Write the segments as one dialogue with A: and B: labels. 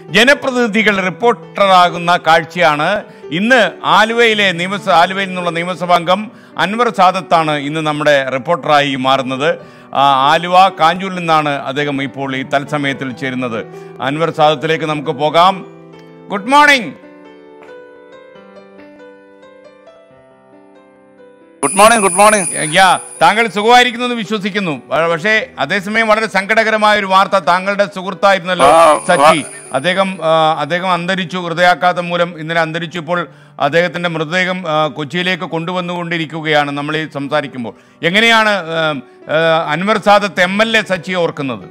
A: ജനപ്രതിനിധികൾ റിപ്പോർട്ടറാകുന്ന കാഴ്ചയാണ് ഇന്ന് ആലുവയിലെ നിയമസ ആലുവയിൽ നിന്നുള്ള നിയമസഭാംഗം അൻവർ സാദത്താണ് ഇന്ന് നമ്മുടെ റിപ്പോർട്ടറായി മാറുന്നത് ആ, ആലുവ കാഞ്ചൂരിൽ നിന്നാണ് അദ്ദേഹം ഇപ്പോൾ ഈ തത്സമയത്തിൽ ചേരുന്നത് അൻവർ സാദത്തിലേക്ക് നമുക്ക് പോകാം good morning
B: good morning good morning
A: യാ താങ്കൾ സുഖമായിരിക്കുന്നു എന്ന് വിശ്വസിക്കുന്നു പ- പക്ഷേ അതേസമയം വളരെ സങ്കടകരമായ ഒരു വാർത്ത താങ്കളുടെ സുഹൃത്തായിരുന്നല്ലോ
B: ആ,
A: സച്ചി അദ്ദേഹം ആ, അദ്ദേഹം അന്തരിച്ചു ഹൃദയാഘാതം മൂലം ഇന്നലെ അന്തരിച്ചു ഇപ്പോൾ അദ്ദേഹത്തിന്റെ മൃതദേഹം ആ, കൊച്ചിയിലേക്ക് കൊണ്ടുവന്നുകൊണ്ടിരിക്കുകയാണ് നമ്മൾ ഈ സംസാരിക്കുമ്പോൾ എങ്ങനെയാണ് ആ, ആ, Anwar Sadath M L A സച്ചിയെ ഓർക്കുന്നത്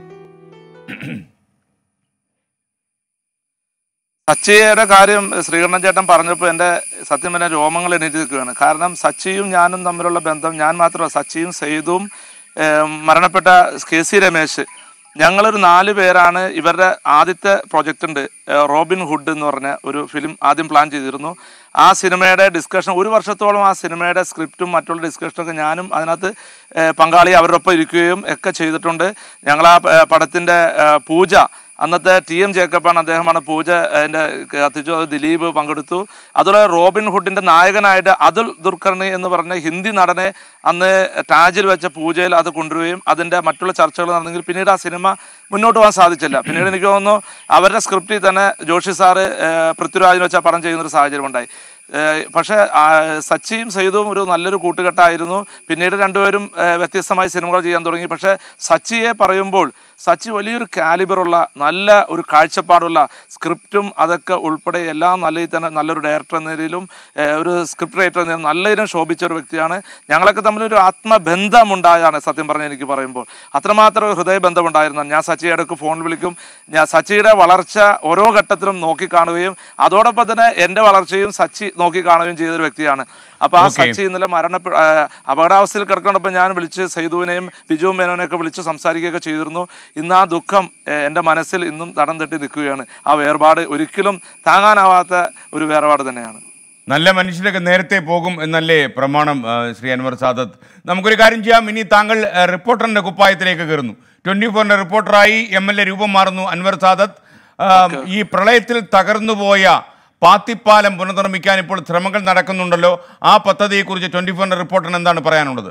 B: സച്ചിയുടെ കാര്യം ശ്രീകണ്ഠൻ ചേട്ടൻ പറഞ്ഞപ്പോൾ എൻ്റെ സത്യം പറഞ്ഞ രോമങ്ങൾ എണീറ്റ് നിൽക്കുകയാണ് കാരണം സച്ചിയും ഞാനും തമ്മിലുള്ള ബന്ധം ഞാൻ മാത്രമല്ല സച്ചിയും സെയ്തും ഏം, മരണപ്പെട്ട കെ സി രമേശ് ഞങ്ങളൊരു നാല് പേരാണ് ഇവരുടെ ആദ്യത്തെ പ്രൊജക്റ്റ് ഉണ്ട് ഏ, റോബിൻ ഹുഡ് എന്ന് പറഞ്ഞ ഒരു ഫിലിം ആദ്യം പ്ലാൻ ചെയ്തിരുന്നു ആ സിനിമയുടെ ഡിസ്കഷൻ ഒരു വർഷത്തോളം ആ സിനിമയുടെ സ്ക്രിപ്റ്റും മറ്റുള്ള ഡിസ്കഷനൊക്കെ ഞാനും അതിനകത്ത് ഏ, പങ്കാളി അവരുടെ ഒപ്പം ഇരിക്കുകയും ഒക്കെ ചെയ്തിട്ടുണ്ട് ഞങ്ങൾ ആ ഏ, പടത്തിൻ്റെ ഏ, പൂജ അന്നത്തെ ടി എം ജേക്കബാണ് അദ്ദേഹമാണ് പൂജ അതിൻ്റെ കത്തിച്ചു അത് ദിലീപ് പങ്കെടുത്തു അതുപോലെ റോബിൻ ഹുഡിൻ്റെ നായകനായിട്ട് അതുൽ ദുർക്കർണി എന്ന് പറഞ്ഞ ഹിന്ദി നടനെ അന്ന് ടാജിൽ വെച്ച പൂജയിൽ അത് കൊണ്ടുവരികയും അതിൻ്റെ മറ്റുള്ള ചർച്ചകൾ നടന്നെങ്കിൽ പിന്നീട് ആ സിനിമ മുന്നോട്ട് പോകാൻ സാധിച്ചില്ല പിന്നീട് എനിക്ക് തോന്നുന്നു അവരുടെ സ്ക്രിപ്റ്റിൽ തന്നെ ജോഷി സാറ് ഏഹ്, പൃഥ്വിരാജിന് വെച്ച പടം ചെയ്യുന്നൊരു സാഹചര്യം ഉണ്ടായി ഏഹ്, പക്ഷേ ആ, സച്ചിയും സെയ്തും ഒരു നല്ലൊരു കൂട്ടുകെട്ടായിരുന്നു പിന്നീട് രണ്ടുപേരും ഏഹ്, വ്യത്യസ്തമായ സിനിമകൾ ചെയ്യാൻ തുടങ്ങി പക്ഷേ സച്ചിയെ പറയുമ്പോൾ സച്ചി വലിയൊരു കാലിബറുള്ള നല്ല ഒരു കാഴ്ചപ്പാടുള്ള സ്ക്രിപ്റ്റും അതൊക്കെ ഉൾപ്പെടെ എല്ലാം നല്ല രീതിയിൽ തന്നെ നല്ലൊരു ഡയറക്ടർ എന്ന നിലയിലും ഏഹ്, ഒരു സ്ക്രിപ്റ്റ് റൈറ്റർ എന്ന നിലയിലും നല്ല രീതിയിൽ ശോഭിച്ച ഒരു വ്യക്തിയാണ് ഞങ്ങളൊക്കെ തമ്മിൽ ഒരു ആത്മബന്ധമുണ്ടായാണ് സത്യം പറഞ്ഞ എനിക്ക് പറയുമ്പോൾ അത്രമാത്രം ഒരു ഹൃദയബന്ധമുണ്ടായിരുന്നു ഞാൻ സച്ചിയെ ഇടയ്ക്ക് ഫോൺ വിളിക്കും ഞാൻ സച്ചിയുടെ വളർച്ച ഓരോ ഘട്ടത്തിലും നോക്കിക്കാണുകയും അതോടൊപ്പം തന്നെ എൻ്റെ വളർച്ചയും സച്ചി നോക്കിക്കാണുകയും ചെയ്ത ഒരു വ്യക്തിയാണ് അപ്പൊ ആ
A: Okay.
B: സച്ചി ഇന്നലെ മരണപ്പെ ആ, അപകടാവസ്ഥയിൽ കിടക്കുന്നപ്പോൾ ഞാൻ വിളിച്ച് സൈദുവിനെയും ബിജു മേനോനെയൊക്കെ വിളിച്ച് സംസാരിക്കുകയൊക്കെ ചെയ്തിരുന്നു ഇന്ന് ആ ദുഃഖം ഏഹ്, എൻ്റെ മനസ്സിൽ ഇന്നും തടം തട്ടി നിൽക്കുകയാണ് ആ വേർപാട് ഒരിക്കലും താങ്ങാനാവാത്ത ഒരു വേർപാട് തന്നെയാണ്
A: നല്ല മനുഷ്യരൊക്കെ നേരത്തെ പോകും എന്നല്ലേ പ്രമാണം ആ, ശ്രീ അൻവർ സാദത്ത് നമുക്കൊരു കാര്യം ചെയ്യാം ഇനി താങ്കൾ ആ, റിപ്പോർട്ടറിന്റെ കുപ്പായത്തിലേക്ക് കയറുന്നു ട്വന്റി ഫോറിന്റെ റിപ്പോർട്ടറായി എം എൽ എ രൂപം മാറുന്നു അൻവർ സാദത്ത് ആ, ഈ പ്രളയത്തിൽ തകർന്നുപോയ പാത്തിപ്പാലം പുനർനിർമ്മിക്കാൻ ഇപ്പോൾ ശ്രമങ്ങൾ നടക്കുന്നുണ്ടല്ലോ ആ പദ്ധതിയെക്കുറിച്ച് ട്വന്റി ഫോറിന്റെ റിപ്പോർട്ടറിന് എന്താണ് പറയാനുള്ളത്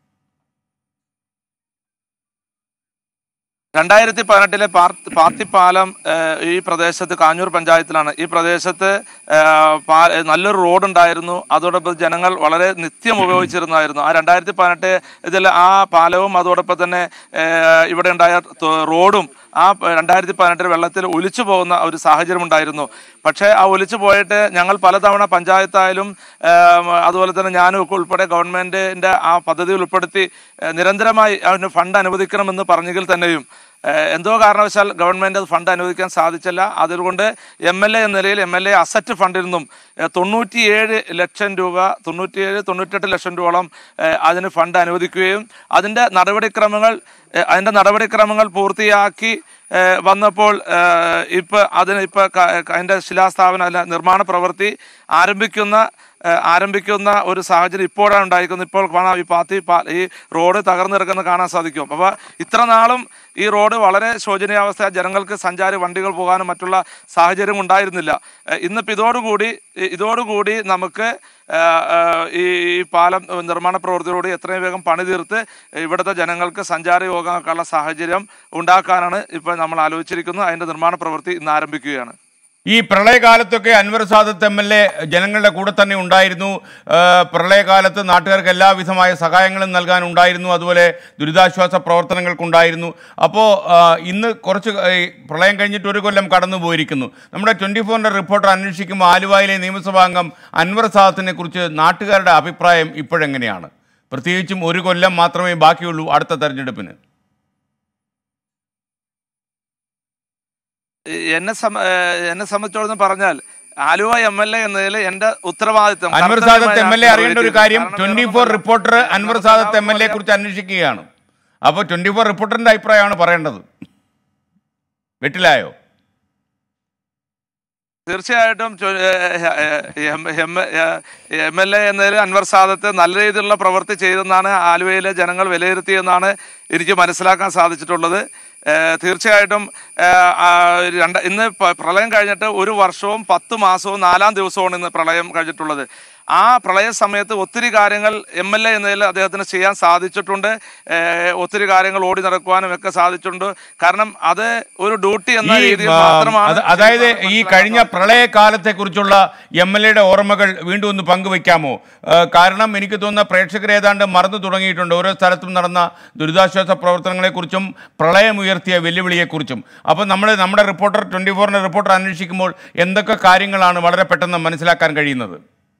B: രണ്ടായിരത്തി പതിനെട്ടിലെ പാർ- പാത്തിപ്പാലം ഏഹ്, ഈ പ്രദേശത്ത് കാഞ്ഞൂർ പഞ്ചായത്തിലാണ് ഈ പ്രദേശത്ത് ഏഹ്, പാ- ഏഹ്, നല്ലൊരു റോഡ് ഉണ്ടായിരുന്നു അതോടൊപ്പം ജനങ്ങൾ വളരെ നിത്യം ഉപയോഗിച്ചിരുന്നതായിരുന്നു ആ രണ്ടായിരത്തി പതിനെട്ട് ഇതിൽ ആ പാലവും അതോടൊപ്പം തന്നെ ഏഹ്, ഇവിടെ ഉണ്ടായ ത- റോഡും ആ പ- രണ്ടായിരത്തി പതിനെട്ടിൽ വെള്ളത്തിൽ ഒലിച്ചു പോകുന്ന ഒരു സാഹചര്യം ഉണ്ടായിരുന്നു പക്ഷേ ആ ഒലിച്ചു പോയിട്ട് ഞങ്ങൾ പലതവണ പഞ്ചായത്തായാലും ഏം, അതുപോലെ തന്നെ ഞാനും ഒക്കെ ഉൾപ്പെടെ ഗവൺമെന്റിന്റെ ആ പദ്ധതിയിൽ ഉൾപ്പെടുത്തി ഏഹ്, നിരന്തരമായി അതിന് ഫണ്ട് അനുവദിക്കണമെന്ന് പറഞ്ഞെങ്കിൽ തന്നെയും ഏഹ്, എന്തോ കാരണവശാൽ ഗവൺമെന്റ് അത് ഫണ്ട് അനുവദിക്കാൻ സാധിച്ചില്ല അതുകൊണ്ട് എം എൽ എ എന്ന നിലയിൽ എം എൽ എ അസറ്റ് ഫണ്ടിൽ നിന്നും ഏഹ്, തൊണ്ണൂറ്റിയേഴ് ലക്ഷം രൂപ തൊണ്ണൂറ്റിയേഴ് തൊണ്ണൂറ്റെട്ട് ലക്ഷം രൂപയോളം ഏഹ്, അതിന് ഫണ്ട് അനുവദിക്കുകയും അതിന്റെ നടപടിക്രമങ്ങൾ ഏഹ്, അതിന്റെ നടപടിക്രമങ്ങൾ പൂർത്തിയാക്കി ഏഹ്, വന്നപ്പോൾ ഏഹ്, ഇപ്പൊ അതിന് ഇപ്പൊ ക- അതിന്റെ ശിലാസ്ഥാപന അല്ല നിർമ്മാണ പ്രവൃത്തി ആരംഭിക്കുന്ന ഏഹ്, ആരംഭിക്കുന്ന ഒരു സാഹചര്യം ഇപ്പോഴാണ് ഉണ്ടായിരിക്കുന്നത് ഇപ്പോൾ കാണാം ഈ പാത്തി പാ- ഈ റോഡ് തകർന്നു കിടക്കുന്നത് കാണാൻ സാധിക്കും അപ്പോൾ ഇത്ര നാളും ഈ റോഡ് വളരെ ശോചനീയാവസ്ഥ ജനങ്ങൾക്ക് സഞ്ചാരി വണ്ടികൾ പോകാനും മറ്റുള്ള സാഹചര്യം ഉണ്ടായിരുന്നില്ല ഏഹ്, ഇന്നിപ്പോൾ ഇതോടുകൂടി ഇ- ഇതോടുകൂടി നമുക്ക് ഏഹ്, ഏഹ്, ഈ ഈ പാലം നിർമ്മാണ പ്രവൃത്തിയോട് എത്രയും വേഗം പണി തീർത്ത് ഇവിടുത്തെ ജനങ്ങൾക്ക് സഞ്ചാര യോഗങ്ങൾക്കുള്ള സാഹചര്യം ഉണ്ടാക്കാനാണ് ഇപ്പോൾ നമ്മൾ ആലോചിച്ചിരിക്കുന്നത് അതിന്റെ നിർമ്മാണ പ്രവൃത്തി ഇന്ന് ആരംഭിക്കുകയാണ്
A: ഈ പ്രളയകാലത്തൊക്കെ Anwar Sadath M L A ജനങ്ങളുടെ കൂടെ തന്നെ ഉണ്ടായിരുന്നു ആ, പ്രളയകാലത്ത് നാട്ടുകാർക്ക് എല്ലാവിധമായ സഹായങ്ങളും നൽകാൻ ഉണ്ടായിരുന്നു അതുപോലെ ദുരിതാശ്വാസ പ്രവർത്തനങ്ങൾക്കുണ്ടായിരുന്നു അപ്പോൾ ഇന്ന് കുറച്ച് ഈ പ്രളയം കഴിഞ്ഞിട്ട് ഒരു കൊല്ലം കടന്നു പോയിരിക്കുന്നു നമ്മുടെ ട്വൻറ്റി ഫോറിൻ്റെ റിപ്പോർട്ടർ അന്വേഷിക്കുമ്പോൾ ആലുവയിലെ നിയമസഭാംഗം അൻവർ സാദത്തിനെ കുറിച്ച് നാട്ടുകാരുടെ അഭിപ്രായം ഇപ്പോഴെങ്ങനെയാണ് പ്രത്യേകിച്ചും ഒരു കൊല്ലം മാത്രമേ ബാക്കിയുള്ളൂ അടുത്ത തെരഞ്ഞെടുപ്പിന്
B: എന്നെ സംബ- ഏഹ് എന്നെ സംബന്ധിച്ചോളം പറഞ്ഞാൽ ആലുവ എം എൽ എ എന്നതിൽ എന്റെ ഉത്തരവാദിത്വം
A: അൻവർ
B: കർത്തവ്യമായി
A: സാദത്ത് എം എൽ എ
B: ഞാൻ
A: അറിയേണ്ട ഒരു
B: നിർവഹിക്കുന്നു.
A: കാര്യം
B: കാരണം
A: ട്വന്റി
B: വേറൊന്നും
A: ഫോർ
B: അല്ല.
A: Reporter Anwar Sadath M L A കുറിച്ച് അന്വേഷിക്കുകയാണ് അപ്പോൾ ട്വന്റി ഫോർ റിപ്പോർട്ടറിന്റെ അഭിപ്രായമാണ് പറയേണ്ടത് വെട്ടിലായോ
B: തീർച്ചയായിട്ടും എം എൽ എ എന്നതിൽ അൻവർ സാദത്ത് നല്ല രീതിയിലുള്ള പ്രവൃത്തി ചെയ്തെന്നാണ് ആലുവയിലെ ജനങ്ങൾ വിലയിരുത്തിയെന്നാണ് എനിക്ക് മനസ്സിലാക്കാൻ സാധിച്ചിട്ടുള്ളത് ഏഹ് തീർച്ചയായിട്ടും ഏഹ് ആ രണ്ട് ഇന്ന് പ- പ്രളയം കഴിഞ്ഞിട്ട് ഒരു വർഷവും പത്ത് മാസവും നാലാം ദിവസവുമാണ് ഇന്ന് പ്രളയം കഴിഞ്ഞിട്ടുള്ളത് ആ പ്രളയ സമയത്ത് ഒത്തിരി കാര്യങ്ങൾ എം എൽ എ എന്നതിൽ അദ്ദേഹത്തിന് ചെയ്യാൻ സാധിച്ചിട്ടുണ്ട് ഏഹ് ഒത്തിരി കാര്യങ്ങൾ ഓടി നടക്കുവാനും ഒക്കെ സാധിച്ചിട്ടുണ്ട് കാരണം അത് ഒരു ഡ്യൂട്ടി എന്ന
A: ഈ
B: രീതിയിൽ
A: ആ,
B: മാത്രമാണ്
A: അത് അതായത് ഈ കഴിഞ്ഞ പ്രളയകാലത്തെ കുറിച്ചുള്ള എം എൽ എയുടെ ഓർമ്മകൾ വീണ്ടും ഒന്ന് പങ്കുവെക്കാമോ ആ, കാരണം എനിക്ക് തോന്നുന്ന പ്രേക്ഷകർ ഏതാണ്ട് മറന്നു തുടങ്ങിയിട്ടുണ്ട് ഓരോ സ്ഥലത്തും നടന്ന ദുരിതാശ്വാസ പ്രവർത്തനങ്ങളെക്കുറിച്ചും പ്രളയം ഉയർത്തിയ വെല്ലുവിളിയെക്കുറിച്ചും അപ്പോൾ നമ്മൾ നമ്മുടെ റിപ്പോർട്ടർ ട്വൻറ്റി ഫോറിൻ്റെ റിപ്പോർട്ടർ അന്വേഷിക്കുമ്പോൾ എന്തൊക്കെ കാര്യങ്ങളാണ് വളരെ പെട്ടെന്ന് മനസ്സിലാക്കാൻ കഴിയുന്നത്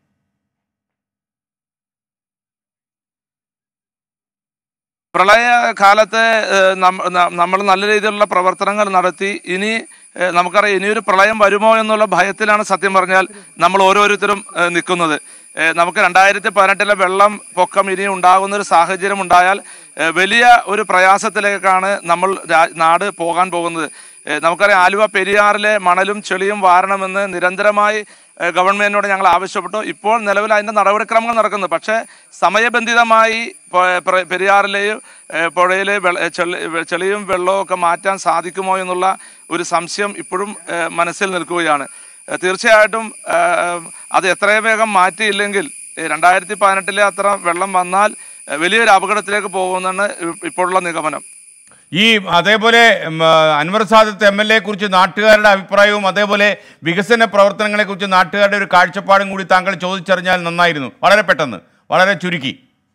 B: പ്രളയ കാലത്ത് നമ്മൾ നല്ല രീതിയിലുള്ള പ്രവർത്തനങ്ങൾ നടത്തി ഇനി ഏഹ്, നമുക്കറിയാം ഇനിയൊരു പ്രളയം വരുമോ എന്നുള്ള ഭയത്തിലാണ് സത്യം പറഞ്ഞാൽ നമ്മൾ ഓരോരുത്തരും ഏഹ്, നിൽക്കുന്നത് ഏഹ്, നമുക്ക് രണ്ടായിരത്തി പതിനെട്ടിലെ വെള്ളം പൊക്കം ഇനി ഉണ്ടാകുന്ന ഒരു സാഹചര്യം ഉണ്ടായാൽ ഏഹ്, വലിയ ഒരു പ്രയാസത്തിലേക്കാണ് നമ്മൾ രാ- നാട് പോകാൻ പോകുന്നത് ഏഹ്, നമുക്കറിയാം ആലുവ പെരിയാറിലെ മണലും ചെളിയും വാരണമെന്ന് നിരന്തരമായി ഏഹ്, ഗവൺമെന്റിനോട് ഞങ്ങൾ ആവശ്യപ്പെട്ടു ഇപ്പോൾ നിലവിൽ അതിന്റെ നടപടിക്രമങ്ങൾ നടക്കുന്നു പക്ഷേ സമയബന്ധിതമായി പ- പ്ര- പെരിയാറിലെയും ഏഹ്, പുഴയിലെ വെള്ള- ഏഹ്, ചെളി- വെ- ചെളിയും വെള്ളവും ഒക്കെ മാറ്റാൻ സാധിക്കുമോ എന്നുള്ള ഒരു സംശയം ഇപ്പോഴും ഏഹ്, മനസ്സിൽ നിൽക്കുകയാണ് ഏഹ്, തീർച്ചയായിട്ടും ഏഹ്, അത് എത്രയും വേഗം മാറ്റിയില്ലെങ്കിൽ ഏഹ്, രണ്ടായിരത്തി പതിനെട്ടിലെ അത്ര വെള്ളം വന്നാൽ ഏഹ്, വലിയൊരു അപകടത്തിലേക്ക് പോകുമെന്നാണ് ഇ- ഇപ്പോഴുള്ള നിഗമനം
A: ഈ അതേപോലെ ഉം, ആ, Anwar Sadath M L A കുറിച്ച് നാട്ടുകാരുടെ അഭിപ്രായവും അതേപോലെ വികസന പ്രവർത്തനങ്ങളെക്കുറിച്ച് നാട്ടുകാരുടെ ഒരു കാഴ്ചപ്പാടും കൂടി താങ്കൾ ചോദിച്ചറിഞ്ഞാൽ നന്നായിരുന്നു വളരെ പെട്ടെന്ന് വളരെ ചുരുക്കി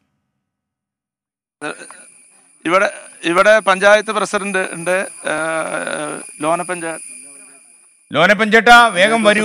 B: ഇവിടെ ഇവിടെ പഞ്ചായത്ത് പ്രസിഡന്റ് ഉണ്ട് ഏഹ്, ലോന പഞ്ചായത്ത്
A: ലോനപ്പൻ ചേട്ടാ വേഗം വരൂ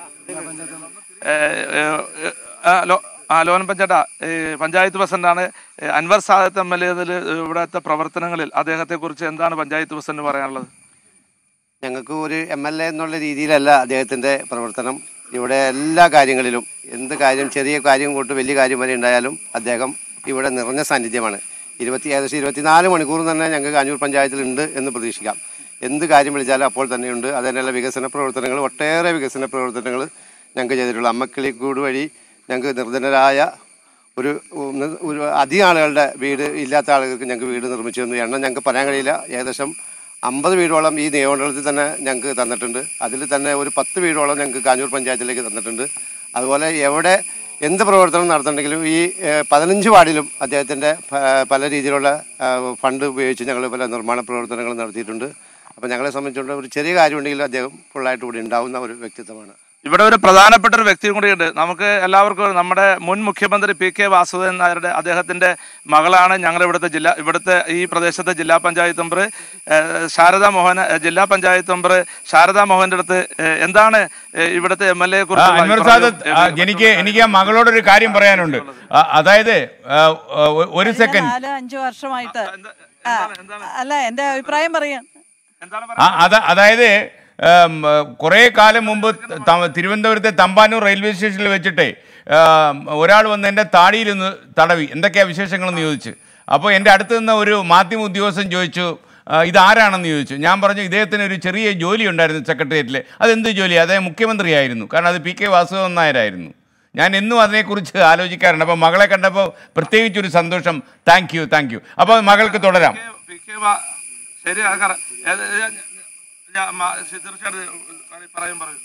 B: ഏഹ്, ഏഹ്, ആ, ലോ- ആ ലോന പഞ്ചായത്ത പഞ്ചായത്ത് പ്രസിഡന്റാണ് ഏഹ്, Anwar Sadath M L A ഇവിടുത്തെ പ്രവർത്തനങ്ങളിൽ അദ്ദേഹത്തെ കുറിച്ച് എന്താണ് പഞ്ചായത്ത് പ്രസിഡന്റ് പറയാനുള്ളത്
C: ഞങ്ങൾക്ക് ഒരു എം എൽ എ എന്നുള്ള രീതിയിലല്ല അദ്ദേഹത്തിൻ്റെ പ്രവർത്തനം ഇവിടെ എല്ലാ കാര്യങ്ങളിലും എന്ത് കാര്യം ചെറിയ കാര്യം കൊണ്ട് വലിയ കാര്യം വരെ ഉണ്ടായാലും അദ്ദേഹം ഇവിടെ നിറഞ്ഞ സാന്നിധ്യമാണ് ഇരുപത്തി ഏകദേശം ഇരുപത്തിനാല് മണിക്കൂർ തന്നെ ഞങ്ങൾക്ക് കാഞ്ഞൂർ പഞ്ചായത്തിലുണ്ട് എന്ന് പ്രതീക്ഷിക്കാം എന്ത് കാര്യം വിളിച്ചാലും അപ്പോൾ തന്നെയുണ്ട് അതിനുള്ള വികസന പ്രവർത്തനങ്ങൾ ഒട്ടേറെ വികസന പ്രവർത്തനങ്ങൾ ഞങ്ങൾക്ക് ചെയ്തിട്ടുള്ളൂ അമ്മക്കിളിക്കൂട് വഴി ഞങ്ങൾക്ക് നിർധനരായ ഒരു ഒന്ന് ഒരു അധികം ആളുകളുടെ വീട് ഇല്ലാത്ത ആളുകൾക്ക് ഞങ്ങൾക്ക് വീട് നിർമ്മിച്ചു തന്നു എണ്ണം ഞങ്ങൾക്ക് പറയാൻ കഴിയില്ല ഏകദേശം അമ്പത് വീടോളം ഈ നിയമമണ്ഡലത്തിൽ തന്നെ ഞങ്ങൾക്ക് തന്നിട്ടുണ്ട് അതിൽ തന്നെ ഒരു പത്ത് വീടോളം ഞങ്ങൾക്ക് കാഞ്ഞൂർ പഞ്ചായത്തിലേക്ക് തന്നിട്ടുണ്ട് അതുപോലെ എവിടെ എന്ത് പ്രവർത്തനം നടത്തണമെങ്കിലും ഈ ഏഹ്, പതിനഞ്ച് വാർഡിലും അദ്ദേഹത്തിൻ്റെ പല രീതിയിലുള്ള ഏഹ്, ഫണ്ട് ഉപയോഗിച്ച് ഞങ്ങൾ പല നിർമ്മാണ പ്രവർത്തനങ്ങൾ നടത്തിയിട്ടുണ്ട് അപ്പോൾ ഞങ്ങളെ സംബന്ധിച്ചുകൊണ്ട് ഒരു ചെറിയ കാര്യമുണ്ടെങ്കിലും അദ്ദേഹം ഫുള്ളായിട്ട് ഇവിടെ ഉണ്ടാവുന്ന ഒരു വ്യക്തിത്വമാണ്
B: ഇവിടെ ഒരു പ്രധാനപ്പെട്ട ഒരു വ്യക്തിയും കൂടിയുണ്ട് നമുക്ക് എല്ലാവർക്കും നമ്മുടെ മുൻ മുഖ്യമന്ത്രി പി കെ വാസുദേവൻ നായരുടെ അദ്ദേഹത്തിന്റെ മകളാണ് ഞങ്ങളുടെ ഇവിടുത്തെ ജില്ലാ ഇവിടുത്തെ ഈ പ്രദേശത്തെ ജില്ലാ പഞ്ചായത്ത് മെമ്പർ ഏഹ്, ശാരദാ മോഹൻ ഏഹ്, ജില്ലാ പഞ്ചായത്ത് മെമ്പർ ശാരദാ മോഹന്റെ അടുത്ത് ഏഹ്, എന്താണ് ഏഹ്, ഇവിടുത്തെ എം എൽ എ
A: ആ, അൻവർ സാദത്ത് ആ, എനിക്ക് എനിക്ക് ആ മകളോടൊരു കാര്യം പറയാനുണ്ട് ആ, അതായത് ആ, ആ, ഒ- ഒരു സെക്കൻഡ്
D: നാല് അഞ്ചു വർഷമായിട്ട് ആ, അല്ല എന്റെ അഭിപ്രായം പറയാം
A: ആ, അത് അതായത് ഉം, കുറേ കാലം മുമ്പ് ത- തിരുവനന്തപുരത്തെ തമ്പാനൂർ റെയിൽവേ സ്റ്റേഷനിൽ വെച്ചിട്ടേ ഉം, ഒരാൾ വന്ന് എൻ്റെ താടിയിലൊന്ന് തടവി എന്തൊക്കെയാ വിശേഷങ്ങളെന്ന് ചോദിച്ചു അപ്പോൾ എൻ്റെ അടുത്ത് നിന്ന് ഒരു മാധ്യമ ഉദ്യോഗസ്ഥൻ ചോദിച്ചു "ആ, ഇതാരാണെന്ന് ചോദിച്ചു ഞാൻ പറഞ്ഞു ഇദ്ദേഹത്തിന് ഒരു ചെറിയ ജോലി ഉണ്ടായിരുന്നു സെക്രട്ടേറിയറ്റിൽ അതെന്ത് ജോലി അദ്ദേഹം മുഖ്യമന്ത്രിയായിരുന്നു കാരണം അത് പി കെ വാസുദേവൻ നായരായിരുന്നു ഞാൻ എന്നും അതിനെക്കുറിച്ച് ആലോചിക്കാറുണ്ട് അപ്പോൾ മകളെ കണ്ടപ്പോൾ പ്രത്യേകിച്ചൊരു സന്തോഷം താങ്ക് യു താങ്ക് യു അപ്പോൾ മകൾക്ക് തുടരാം
B: പി കെ വാ- ശരി അത് കറ- ഏത് ഞാൻ- ഞാൻ മ- തീർച്ചയായിട്ടും പറയും പറയും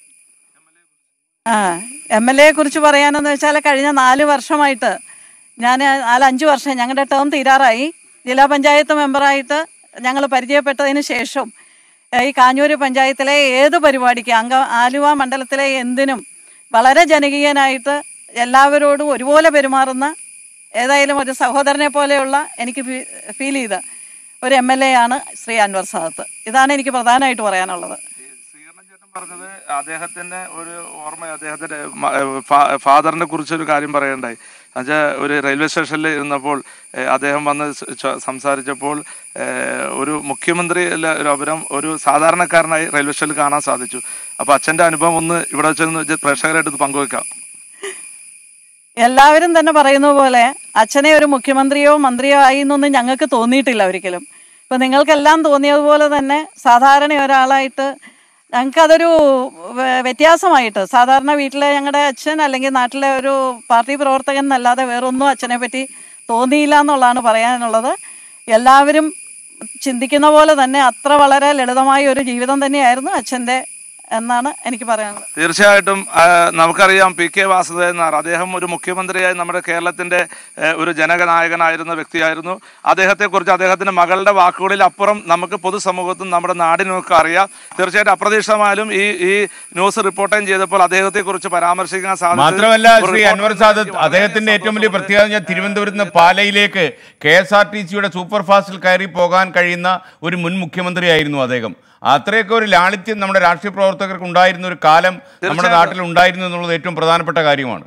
D: ആ എം എൽ എയെ കുറിച്ച് പറയാനെന്ന് വെച്ചാൽ കഴിഞ്ഞ നാല് വർഷമായിട്ട് ഞാൻ നാല് അഞ്ച് വർഷം ഞങ്ങളുടെ ടേം തീരാറായി ജില്ലാ പഞ്ചായത്ത് മെമ്പറായിട്ട് ഞങ്ങൾ പരിചയപ്പെട്ടതിന് ശേഷം ഏഹ്, ഈ കാഞ്ഞൂര് പഞ്ചായത്തിലെ ഏത് പരിപാടിക്ക് അംഗ ആലുവ മണ്ഡലത്തിലെ എന്തിനും വളരെ ജനകീയനായിട്ട് എല്ലാവരോടും ഒരുപോലെ പെരുമാറുന്ന ഏതായാലും ഒരു സഹോദരനെ പോലെയുള്ള എനിക്ക് ഫീ- ഫീൽ ചെയ്ത ഒരു എം എൽ എ ആണ് ശ്രീ അൻവർ സാദത്ത് ഇതാണ് എനിക്ക് പ്രധാനമായിട്ട് പറയാനുള്ളത്
B: ശ്രീകണ്ഠൻ ചേട്ടൻ പറഞ്ഞത് അദ്ദേഹത്തിന്റെ ഒരു ഓർമ്മ അദ്ദേഹത്തിന്റെ മ- ഫാ- ഫാദറിനെ കുറിച്ച് ഒരു കാര്യം പറയണ്ടായി എന്നുവെച്ചാൽ ഒരു റെയിൽവേ സ്റ്റേഷനിൽ ഇരുന്നപ്പോൾ ഏഹ്, അദ്ദേഹം വന്ന് സ് ച- സംസാരിച്ചപ്പോൾ ഏഹ്, ഒരു മുഖ്യമന്ത്രി പകരം ഒരു സാധാരണക്കാരനായി റെയിൽവേ സ്റ്റേഷനിൽ കാണാൻ സാധിച്ചു അപ്പൊ അച്ഛന്റെ അനുഭവം ഒന്ന് ഇവിടെ വെച്ച് പ്രേക്ഷകരായിട്ട് ഇത് പങ്കുവെക്കാം
D: എല്ലാവരും തന്നെ പറയുന്ന പോലെ അച്ഛനെ ഒരു മുഖ്യമന്ത്രിയോ മന്ത്രിയോ ആയി എന്നൊന്നും ഞങ്ങൾക്ക് തോന്നിയിട്ടില്ല ഒരിക്കലും ഇപ്പൊ നിങ്ങൾക്കെല്ലാം തോന്നിയതുപോലെ തന്നെ സാധാരണ ഒരാളായിട്ട് ഞങ്ങൾക്കതൊരു വെ- വ്യത്യാസമായിട്ട് സാധാരണ വീട്ടിലെ ഞങ്ങളുടെ അച്ഛൻ അല്ലെങ്കിൽ നാട്ടിലെ ഒരു പാർട്ടി പ്രവർത്തകൻ എന്നല്ലാതെ വേറൊന്നും അച്ഛനെ പറ്റി തോന്നിയില്ല എന്നുള്ളതാണ് പറയാനുള്ളത് എല്ലാവരും ചിന്തിക്കുന്ന പോലെ തന്നെ അത്ര വളരെ ലളിതമായ ഒരു ജീവിതം തന്നെയായിരുന്നു അച്ഛൻ്റെ എന്നാണ് എനിക്ക് പറയാനുള്ളത്
B: തീർച്ചയായിട്ടും ആ, നമുക്കറിയാം പി കെ വാസുദേവൻ നായർ അദ്ദേഹം ഒരു മുഖ്യമന്ത്രിയായി നമ്മുടെ കേരളത്തിന്റെ ഏ, ഒരു ജനനായകനായിരുന്ന വ്യക്തിയായിരുന്നു അദ്ദേഹത്തെക്കുറിച്ച് അദ്ദേഹത്തിന്റെ മകളുടെ വാക്കുകളിൽ അപ്പുറം നമുക്ക് പൊതുസമൂഹത്തും നമ്മുടെ നാടിനൊക്കെ അറിയാം തീർച്ചയായിട്ടും അപ്രതീക്ഷിതമായാലും ഈ ഈ ന്യൂസ് റിപ്പോർട്ടും ചെയ്തപ്പോൾ അദ്ദേഹത്തെക്കുറിച്ച് പരാമർശിക്കാൻ സാധിച്ചത്
A: മാത്രമല്ല
B: ഒരു
A: ശ്രീ
B: റിപ്പോർട്ടർ
A: അൻവർ
B: എന്ന
A: സാദത്ത്
B: നിലയ്ക്ക് വളരെ
A: അദ്ദേഹത്തിന്റെ ഏറ്റവും വലിയ പ്രത്യേകത എന്ന് പറഞ്ഞാൽ തിരുവനന്തപുരത്ത് നിന്ന് പാലയിലേക്ക് കെ എസ് ആർ ടി സിയുടെ സൂപ്പർ ഫാസ്റ്റിൽ കയറി പോകാൻ കഴിയുന്ന ഒരു മുൻ മുഖ്യമന്ത്രിയായിരുന്നു അദ്ദേഹം അത്രയൊക്കെ ഒരു ലാളിത്യം നമ്മുടെ രാഷ്ട്രീയ പ്രവർത്തകർക്ക് ഉണ്ടായിരുന്ന ഒരു കാലം നമ്മുടെ
B: തീർച്ചയായിട്ടും.
A: നാട്ടിൽ ഉണ്ടായിരുന്നു എന്നുള്ളത് ഏറ്റവും പ്രധാനപ്പെട്ട കാര്യമാണ്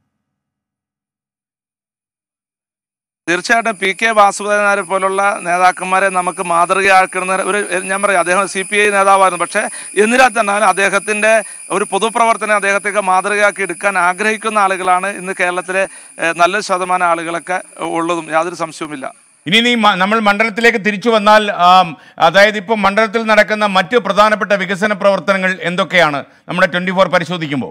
B: തീർച്ചയായിട്ടും പി കെ വാസുദേവൻ നായരെ പോലുള്ള നേതാക്കന്മാരെ നമുക്ക് മാതൃകയാക്കുന്ന ഒരു ഞാൻ പറയാം അദ്ദേഹം സി പി ഐ നേതാവായിരുന്നു പക്ഷേ എന്നിരുന്നാൽ തന്നെ അദ്ദേഹത്തിന്റെ ഒരു പൊതുപ്രവർത്തനം അദ്ദേഹത്തെയൊക്കെ മാതൃകയാക്കി എടുക്കാൻ ആഗ്രഹിക്കുന്ന ആളുകളാണ് ഇന്ന് കേരളത്തിലെ ഏഹ്, നല്ല ശതമാനം ആളുകളൊക്കെ ഉള്ളതും യാതൊരു സംശയവുമില്ല
A: ഇനി നീ മ- നമ്മൾ മണ്ഡലത്തിലേക്ക് തിരിച്ചു വന്നാൽ ആം, അതായത് ഇപ്പോൾ മണ്ഡലത്തിൽ നടക്കുന്ന മറ്റ് പ്രധാനപ്പെട്ട വികസന പ്രവർത്തനങ്ങൾ എന്തൊക്കെയാണ് നമ്മുടെ ട്വന്റി ഫോർ പരിശോധിക്കുമ്പോൾ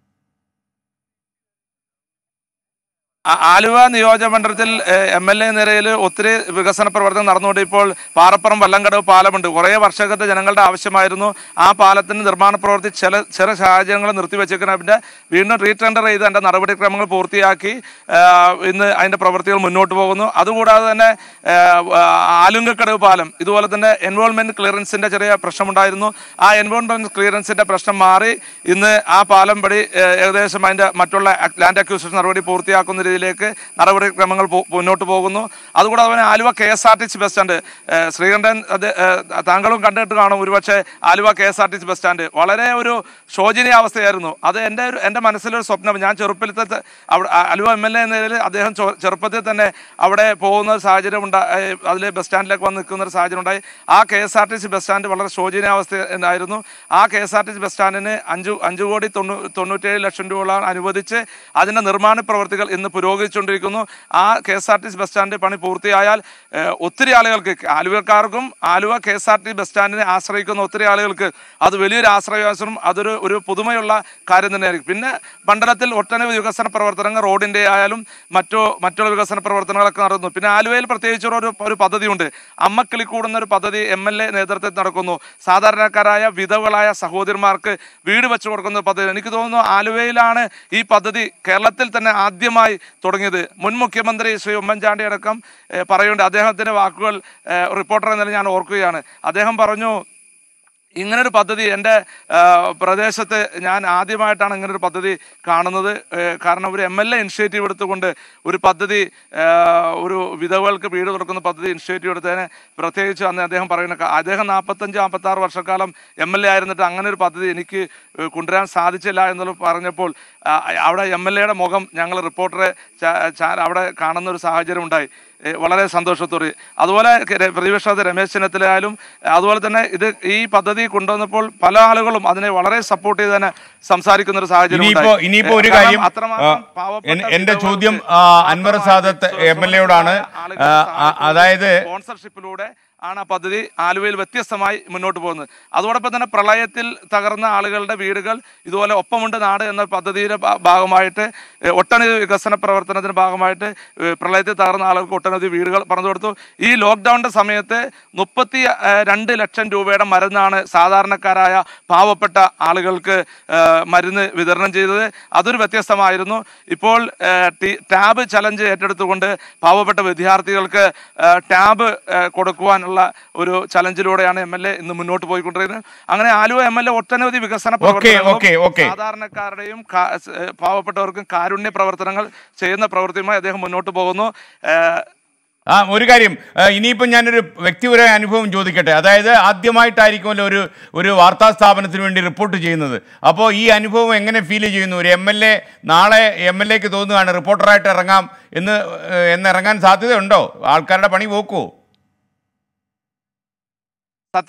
B: ആ- ആലുവ നിയോജകമണ്ഡലത്തിൽ എം എൽ എ നിരയിൽ ഒത്തിരി വികസന പ്രവർത്തനം നടന്നുകൊണ്ട് ഇപ്പോൾ പാറപ്പുറം വല്ലങ്കടവ് പാലമുണ്ട് കുറേ വർഷത്തെ ജനങ്ങളുടെ ആവശ്യമായിരുന്നു ആ പാലത്തിന് നിർമ്മാണ പ്രവൃത്തി ചില ചില സാഹചര്യങ്ങൾ നിർത്തിവെച്ചേക്കുന്ന പിന്നെ വീണ്ടും റീടെൻഡർ ചെയ്ത് അതിൻ്റെ നടപടിക്രമങ്ങൾ പൂർത്തിയാക്കി ആ, ഇന്ന് അതിൻ്റെ പ്രവൃത്തികൾ മുന്നോട്ട് പോകുന്നു അതുകൂടാതെ തന്നെ ആ, ആലുങ്കക്കടവ് പാലം ഇതുപോലെ തന്നെ എൻവോൾമെന്റ് ക്ലിയറൻസിന്റെ ചെറിയ പ്രശ്നമുണ്ടായിരുന്നു ആ എൻവോൾമെന്റ് ക്ലിയറൻസിന്റെ പ്രശ്നം മാറി ഇന്ന് ആ പാലം വഴി ഏഹ്, ഏകദേശം അതിന്റെ മറ്റുള്ള ലാൻഡ് അക്യൂസിഷൻ നടപടി പൂർത്തിയാക്കുന്ന രീതിയിലേക്ക് നടപടിക്രമങ്ങൾ പോ- മുന്നോട്ട് പോകുന്നു അതുകൂടാതെ തന്നെ Aluva K S R T C bus stand ഏഹ്, ശ്രീകണ്ഠൻ അത് ഏഹ്, താങ്കളും കണ്ടിട്ട് കാണും ഒരുപക്ഷെ Aluva K S R T C bus stand വളരെ ഒരു ശോചനീയ അവസ്ഥയായിരുന്നു അത് എൻ്റെ ഒരു എൻ്റെ മനസ്സിലൊരു സ്വപ്നം ഞാൻ ചെറുപ്പത്തിൽ അവിടെ ആ- ആലുവ എം എൽ എ എന്ന നിലയിൽ അദ്ദേഹം ചോ- ചെറുപ്പത്തിൽ തന്നെ അവിടെ പോകുന്ന ഒരു സാഹചര്യം ഉണ്ടായി അതിൽ ബസ് സ്റ്റാൻഡിലേക്ക് വന്ന് നിൽക്കുന്ന ഒരു സാഹചര്യം ഉണ്ടായി ആ K S R T C bus stand വളരെ ശോചനീയാവസ്ഥ ആയിരുന്നു ആ K S R T C bus സ്റ്റാൻഡിന് അഞ്ചു അഞ്ചു കോടി തൊണ്ണൂ തൊണ്ണൂറ്റേഴ് ലക്ഷം രൂപ അനുവദിച്ച് അതിൻ്റെ നിർമ്മാണ പ്രവർത്തികൾ ഇന്ന് പുരോഗമിച്ചുകൊണ്ടിരിക്കുന്നു ആ K S R T C bus stand പണി പൂർത്തിയായാൽ ഏഹ്, ഒത്തിരി ആളുകൾക്ക് ആലുവക്കാർക്കും Aluva K S R T bus സ്റ്റാൻഡിനെ ആശ്രയിക്കുന്ന ഒത്തിരി ആളുകൾക്ക് അത് വലിയൊരു ആശ്രയവാസം അതൊരു ഒരു പുതുമയുള്ള കാര്യം തന്നെയായിരിക്കും പിന്നെ മണ്ഡലത്തിൽ ഒട്ടനവധി വികസന പ്രവർത്തനങ്ങൾ റോഡിൻ്റെ ആയാലും മറ്റു മറ്റുള്ള വികസന പ്രവർത്തനങ്ങളൊക്കെ നടന്നു പിന്നെ ആലുവയിൽ പ്രത്യേകിച്ച് ഒരു ഒരു പദ്ധതിയുണ്ട് അമ്മക്കിളിക്കൂടുന്ന ഒരു പദ്ധതി എം എൽ എ നേതൃത്വത്തിൽ നടക്കുന്നു സാധാരണക്കാരായ വിധവകളായ സഹോദരന്മാർക്ക് വീട് വെച്ചു കൊടുക്കുന്ന പദ്ധതി എനിക്ക് തോന്നുന്നു ആലുവയിലാണ് ഈ പദ്ധതി കേരളത്തിൽ തന്നെ ആദ്യമായി തുടങ്ങിയത് മുൻ മുഖ്യമന്ത്രി ശ്രീ ഉമ്മൻചാണ്ടി അടക്കം ഏഹ്, പറയുന്നുണ്ട് അദ്ദേഹത്തിന്റെ വാക്കുകൾ ഏഹ്, റിപ്പോർട്ടർ എന്നതിൽ ഞാൻ ഓർക്കുകയാണ് അദ്ദേഹം പറഞ്ഞു ഇങ്ങനൊരു പദ്ധതി എൻ്റെ ആ, പ്രദേശത്ത് ഞാൻ ആദ്യമായിട്ടാണ് ഇങ്ങനൊരു പദ്ധതി കാണുന്നത് ഏ, കാരണം ഒരു എം എൽ എ ഇനിഷ്യേറ്റീവ് എടുത്തുകൊണ്ട് ഒരു പദ്ധതി ആ, ഒരു വിധവകൾക്ക് വീട് തുറക്കുന്ന പദ്ധതി ഇനിഷ്യേറ്റീവ് എടുത്തതിന് പ്രത്യേകിച്ച് അന്ന് അദ്ദേഹം പറയുന്ന ക- അദ്ദേഹം നാൽപ്പത്തഞ്ച് നാൽപ്പത്താറ് വർഷക്കാലം എം എൽ എ ആയിരുന്നിട്ട് അങ്ങനെ ഒരു പദ്ധതി എനിക്ക് ഏ, കൊണ്ടുവരാൻ സാധിച്ചില്ല എന്നുള്ളത് പറഞ്ഞപ്പോൾ ആ, അവിടെ എം എൽ എയുടെ മുഖം ഞങ്ങൾ റിപ്പോർട്ടറെ ചാ- ചാ- അവിടെ കാണുന്ന ഒരു സാഹചര്യം ഉണ്ടായി ഏ, വളരെ സന്തോഷത്തോടെ അതുപോലെ കെ- പ്രതിപക്ഷ നേതാവ് രമേശ് ചെന്നിത്തലയായാലും അതുപോലെ തന്നെ ഇത് ഈ പദ്ധതി കൊണ്ടുവന്നപ്പോൾ പല ആളുകളും അതിനെ വളരെ സപ്പോർട്ട് ചെയ്ത് തന്നെ സംസാരിക്കുന്ന ഒരു സാഹചര്യം
A: ഇനിയിപ്പോ
B: ഉണ്ടായി.
A: ഇനിയിപ്പോ ഒരു
B: ഏ, കാരണം
A: കാര്യം
B: അത്രമാത്രം
A: ആ,
B: പാവപ്പെട്ട
A: എൻ- എന്റെ
B: വിധവകൾക്ക്
A: ചോദ്യം ആ, അൻവർ
B: മാത്രമായി
A: സാദത്ത് എം എൽ എയോടാണ്
B: ആളുകളെ
A: ആ, ആ,
B: സഹായിച്ചുകൊണ്ട്
A: അതായത്
B: സ്പോൺസർഷിപ്പിലൂടെ ആണ് ആ പദ്ധതി ആലുവയിൽ വ്യത്യസ്തമായി മുന്നോട്ട് പോകുന്നത് അതോടൊപ്പം തന്നെ പ്രളയത്തിൽ തകർന്ന ആളുകളുടെ വീടുകൾ ഇതുപോലെ ഒപ്പമുണ്ട് നാട് എന്ന പദ്ധതിയുടെ ഭാ- ഭാഗമായിട്ട് ഏഹ്, ഒട്ടനവധി വികസന പ്രവർത്തനത്തിന്റെ ഭാഗമായിട്ട് ഏഹ്, പ്രളയത്തിൽ തകർന്ന ആളുകൾക്ക് ഒട്ടനവധി വീടുകൾ പറഞ്ഞു കൊടുത്തു ഈ ലോക്ക്ഡൌണിന്റെ സമയത്ത് മുപ്പത്തി ഏഹ്, രണ്ട് ലക്ഷം രൂപയുടെ മരുന്നാണ് സാധാരണക്കാരായ പാവപ്പെട്ട ആളുകൾക്ക് ഏഹ്, മരുന്ന് വിതരണം ചെയ്തത് അതൊരു വ്യത്യസ്തമായിരുന്നു ഇപ്പോൾ ഏഹ്, ടി- ടാബ് ചലഞ്ച് ഏറ്റെടുത്തുകൊണ്ട് പാവപ്പെട്ട വിദ്യാർത്ഥികൾക്ക് ഏഹ്, ടാബ് ഏഹ്, കൊടുക്കുവാനുള്ള ഒരു ചലഞ്ചിലൂടെയാണ് എം എൽ എ ഇന്ന് മുന്നോട്ട് പോയിക്കൊണ്ടിരിക്കുന്നത് അങ്ങനെ ആലുവ എം എൽ എ ഒട്ടനവധി വികസന പ്രവർത്തനങ്ങളും
A: ഓക്കേ, ഓക്കേ.
B: സാധാരണക്കാരുടെയും കാ- ഏഹ്, പാവപ്പെട്ടവർക്കും കാരുണ്യ പ്രവർത്തനങ്ങൾ ചെയ്യുന്ന പ്രവൃത്തിയുമായി അദ്ദേഹം മുന്നോട്ട് പോകുന്നു ഏഹ്,
A: ആ ഒരു കാര്യം ആ, ഇനിയിപ്പം ഞാനൊരു വ്യക്തിപരമായ അനുഭവം ചോദിക്കട്ടെ അതായത് ആദ്യമായിട്ടായിരിക്കുമല്ലോ ഒരു ഒരു വാർത്താ സ്ഥാപനത്തിന് വേണ്ടി റിപ്പോർട്ട് ചെയ്യുന്നത് അപ്പോൾ ഈ അനുഭവം എങ്ങനെ ഫീൽ ചെയ്യുന്നു ഒരു എം എൽ എ നാളെ എം എൽ എക്ക് തോന്നുകയാണ് റിപ്പോർട്ടറായിട്ട് ഇറങ്ങാം എന്ന് ഏഹ്, എന്ന് ഇറങ്ങാൻ സാധ്യതയുണ്ടോ ആൾക്കാരുടെ പണി പോക്കുമോ
B: സത്യ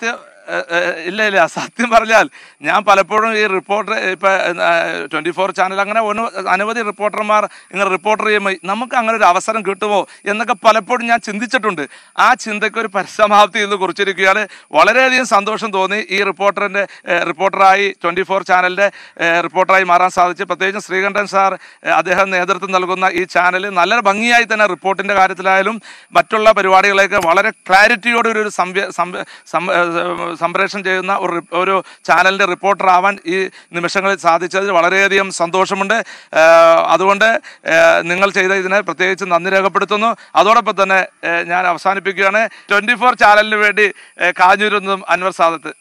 B: ഏഹ്, ഏഹ്, ഇല്ല ഇല്ല സത്യം പറഞ്ഞാൽ ഞാൻ പലപ്പോഴും ഈ റിപ്പോർട്ടർ ഇപ്പം ട്വൻറ്റി ഫോർ ചാനൽ അങ്ങനെ ഒന്ന് അനവധി റിപ്പോർട്ടർമാർ ഇങ്ങനെ റിപ്പോർട്ടർ ചെയ്യുമ്പോൾ നമുക്ക് അങ്ങനെ ഒരു അവസരം കിട്ടുമോ എന്നൊക്കെ പലപ്പോഴും ഞാൻ ചിന്തിച്ചിട്ടുണ്ട് ആ ചിന്തയ്ക്ക് ഒരു പരിസമാപ്തി ഇന്ന് കുറിച്ചിരിക്കുകയാണ് വളരെയധികം സന്തോഷം തോന്നി ഈ റിപ്പോർട്ടറിൻ്റെ റിപ്പോർട്ടറായി ട്വൻറ്റി ഫോർ ചാനലിൻ്റെ റിപ്പോർട്ടറായി മാറാൻ സാധിച്ചു പ്രത്യേകിച്ചും ശ്രീകണ്ഠൻ സാർ ഏഹ്, അദ്ദേഹം നേതൃത്വം നൽകുന്ന ഈ ചാനൽ നല്ല ഭംഗിയായി തന്നെ റിപ്പോർട്ടിൻ്റെ കാര്യത്തിലായാലും മറ്റുള്ള പരിപാടികളെയൊക്കെ വളരെ ക്ലാരിറ്റിയോടെ ഒരു സംവ്യ സംവ്യ- സം- ഏഹ് സംപ്രേഷണം ചെയ്യുന്ന ഒരു റി- ഒരു ചാനലിൻ്റെ റിപ്പോർട്ടർ ആവാൻ ഈ നിമിഷങ്ങളിൽ സാധിച്ചതിൽ വളരെയധികം സന്തോഷമുണ്ട് ഏഹ് അതുകൊണ്ട് ഏഹ് നിങ്ങൾ ചെയ്ത ഇതിനെ പ്രത്യേകിച്ച് നന്ദി രേഖപ്പെടുത്തുന്നു അതോടൊപ്പം തന്നെ ഏഹ് ഞാൻ അവസാനിപ്പിക്കുകയാണ് ട്വൻറ്റി ഫോർ ചാനലിന് വേണ്ടി ഏഹ് കാഞ്ഞൂരിൽ നിന്നും അൻവർ സാദത്ത്